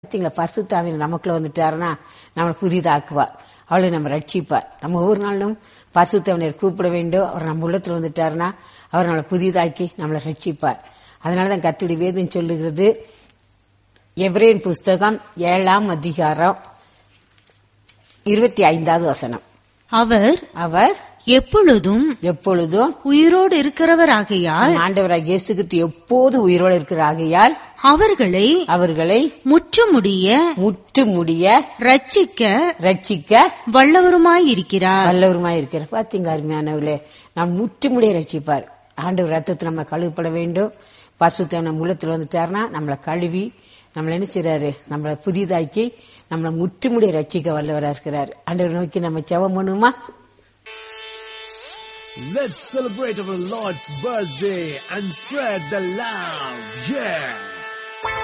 பார்த்தீங்களா பரிசுத்தாவின் நமக்குள்ள வந்துட்டாருன்னா நம்மளை புதிதாக்குவார் அவளை நம்ம ரட்சிப்பார் நம்ம ஒவ்வொரு நாளும் பரிசுத்தவனர் கூப்பிட வேண்டும் அவர் நம்ம உள்ளத்துல வந்துட்டாருன்னா அவர் நம்மளை புதிதாக்கி நம்மளை ரட்சிப்பார் அதனாலதான் கத்துடி வேதம் சொல்லுகிறது எவ்ரேன் புஸ்தகம் ஏழாம் அதிகாரம் இருபத்தி ஐந்தாவது வசனம் அவர் அவர் எப்பொழுதும் எப்பொழுதும் உயிரோடு இருக்கிறவராகையால் ஆண்டவராக இயேசு கிறிஸ்து எப்போது உயிரோடு இருக்கிற ஆகையால் அவர்களை அவர்களை முற்றுமுடிய முற்று முடிய ரட்சிக்க ரட்சிக்க வல்லவருமாயிருக்கிறார் வல்லவருமாய் இருக்கிற பாத்தீங்களா அருமையானவர்களே நாம் முற்றுமுடிய ரட்சிப்பார் ஆண்டவர் ரத்தத்தை நம்ம கழுவப்பட வேண்டும் பரிசுத்த நம்ம உள்ளத்துல வந்துட்டாருன்னா நம்மளை கழுவி நம்மளை என்ன செய்றாரு நம்மளை புதிதாக்கி நம்மளை முற்றுமுடிய ரட்சிக்க வல்லவரா இருக்கிறார் ஆண்டவர் நோக்கி நம்ம ஜெபம் பண்ணுமா Let's celebrate our Lord's birthday and spread the love. Yeah.